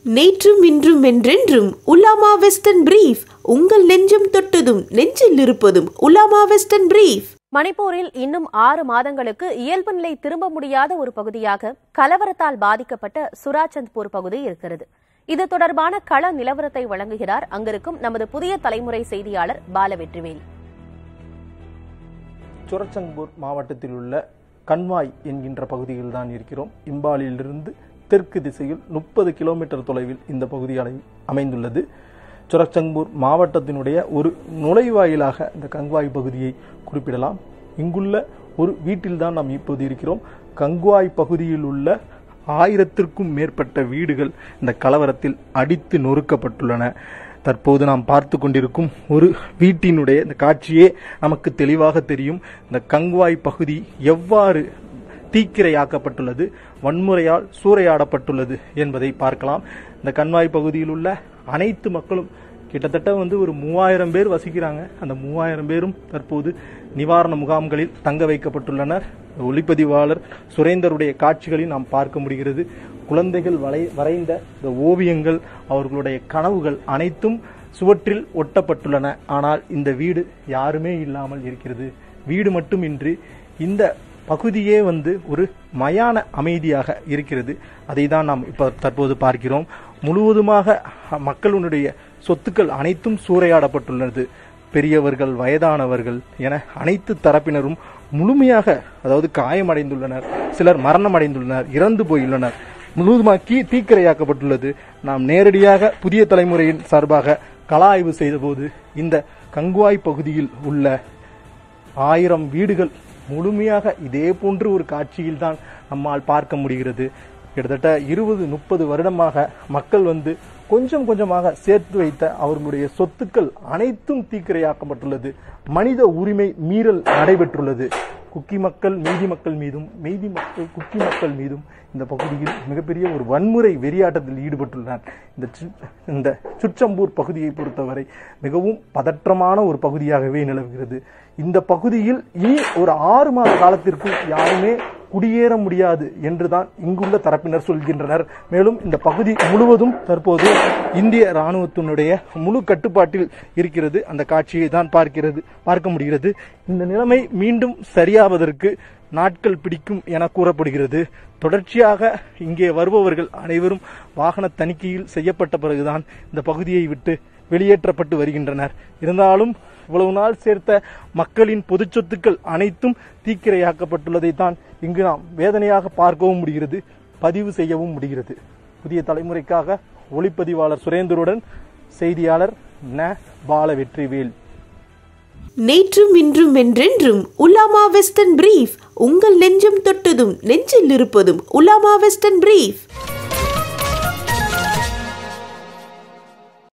நேற்றும் இன்றும் என்றென்றும் உலாமா வெஸ்டர்ன் பிரீஃப் உங்கள் நெஞ்சம் தொட்டதும் நெஞ்சில் இருப்பதும் உலாமா வெஸ்டர்ன் பிரீஃப் மணிப்பூரில் இன்னும் ஆறு மாதங்களுக்கு இயல்பு நிலை திரும்ப முடியாத ஒரு பகுதியாக கலவரத்தால் பாதிக்கப்பட்ட சுராச்சந்த்பூர் பகுதி இருக்கிறது இது தொடர்பான கள நிலவரத்தை வழங்குகிறார் அங்கிருக்கும் நமது புதிய தலைமுறை செய்தியாளர் பாலவெற்றிவேல் சுரச்சங்பூர் மாவட்டத்தில் உள்ள கன்வாய் என்கின்ற பகுதியில் தான் இருக்கிறோம் இம்பாலிலிருந்து தெற்கு திசையில் முப்பது கிலோமீட்டர் தொலைவில் இந்த பகுதி அலை அமைந்துள்ளது சுரச்சங்பூர் மாவட்டத்தினுடைய ஒரு நுழைவாயிலாக இந்த கங்வாய் பகுதியை குறிப்பிடலாம் இங்குள்ள ஒரு வீட்டில்தான் நாம் இப்போது இருக்கிறோம் கங்குவாய் பகுதியில் உள்ள ஆயிரத்திற்கும் மேற்பட்ட வீடுகள் இந்த கலவரத்தில் அடித்து நொறுக்கப்பட்டுள்ளன தற்போது நாம் பார்த்து கொண்டிருக்கும் ஒரு வீட்டினுடைய இந்த காட்சியே நமக்கு தெளிவாக தெரியும் இந்த கங்குவாய் பகுதி எவ்வாறு தீக்கிரையாக்கப்பட்டுள்ளது வன்முறையால் சூறையாடப்பட்டுள்ளது என்பதை பார்க்கலாம் இந்த கண்வாய் பகுதியில் உள்ள அனைத்து மக்களும் கிட்டத்தட்ட வந்து ஒரு மூவாயிரம் பேர் வசிக்கிறாங்க அந்த மூவாயிரம் பேரும் தற்போது நிவாரண முகாம்களில் தங்க வைக்கப்பட்டுள்ளனர் ஒளிப்பதிவாளர் சுரேந்தருடைய காட்சிகளை நாம் பார்க்க முடிகிறது குழந்தைகள் வரை வரைந்த இந்த ஓவியங்கள் அவர்களுடைய கனவுகள் அனைத்தும் சுவற்றில் ஒட்டப்பட்டுள்ளன ஆனால் இந்த வீடு யாருமே இல்லாமல் இருக்கிறது வீடு மட்டுமின்றி இந்த பகுதியே வந்து ஒரு மயான அமைதியாக இருக்கிறது அதை தான் நாம் இப்போ தற்போது பார்க்கிறோம் முழுவதுமாக மக்களுடைய சொத்துக்கள் அனைத்தும் சூறையாடப்பட்டுள்ளது பெரியவர்கள் வயதானவர்கள் என அனைத்து தரப்பினரும் முழுமையாக அதாவது காயமடைந்துள்ளனர் சிலர் மரணம் அடைந்துள்ளனர் இறந்து போயுள்ளனர் முழுவதுமாக்கி தீக்கிரையாக்கப்பட்டுள்ளது நாம் நேரடியாக புதிய தலைமுறையின் சார்பாக கள ஆய்வு செய்தபோது இந்த கங்குவாய் பகுதியில் உள்ள ஆயிரம் வீடுகள் முழுமையாக இதே போன்று ஒரு காட்சியில்தான் நம்மால் பார்க்க முடிகிறது கிட்டத்தட்ட இருபது முப்பது வருடமாக மக்கள் வந்து கொஞ்சம் கொஞ்சமாக சேர்த்து வைத்த அவர்களுடைய சொத்துக்கள் அனைத்தும் தீக்கிரையாக்கப்பட்டுள்ளது மனித உரிமை மீறல் நடைபெற்றுள்ளது குக்கி மக்கள் மீதி மக்கள் மீதும் மீதி மக்கள் குக்கி மக்கள் மீதும் இந்த பகுதியில் மிகப்பெரிய ஒரு வன்முறை வெறியாட்டத்தில் ஈடுபட்டுள்ளனர் இந்த சு- இந்த சுற்றம்பூர் பகுதியை பொறுத்தவரை மிகவும் பதற்றமான ஒரு பகுதியாகவே நிலவுகிறது இந்த பகுதியில் இனி ஒரு ஆறு மாத காலத்திற்குள் யாருமே குடியேற முடியாது என்றுதான் இங்குள்ள தரப்பினர் சொல்கின்றனர் மேலும் இந்த பகுதி முழுவதும் தற்போது இந்திய ராணுவத்தினுடைய முழு கட்டுப்பாட்டில் இருக்கிறது அந்த காட்சியை தான் பார்க்கிறது பார்க்க முடிகிறது இந்த நிலைமை மீண்டும் சரியாவதற்கு நாட்கள் பிடிக்கும் என கூறப்படுகிறது தொடர்ச்சியாக இங்கே வருபவர்கள் அனைவரும் வாகன தணிக்கையில் செய்யப்பட்ட பிறகுதான் இந்த பகுதியை விட்டு வெளியேற்றப்பட்டு வருகின்றனர் இருந்தாலும் இவ்வளவு நாள் சேர்த்த மக்களின் பொது சொத்துக்கள் அனைத்தும் தீக்கிரையாக்கப்பட்டுள்ளதை தான் இங்கு நாம் வேதனையாக பார்க்கவும் முடிகிறது பதிவு செய்யவும் முடிகிறது புதிய தலைமுறைக்காக ஒளிப்பதிவாளர் சுரேந்தருடன் செய்தியாளர் ந பால வெற்றிவேல் நேற்றும் இன்றும் என்றென்றும் உலாமா வெஸ்டர்ன் பிரீஃப் உங்கள் நெஞ்சம் தொட்டதும் நெஞ்சில் இருப்பதும் உலாமா வெஸ்டர்ன் பிரீஃப்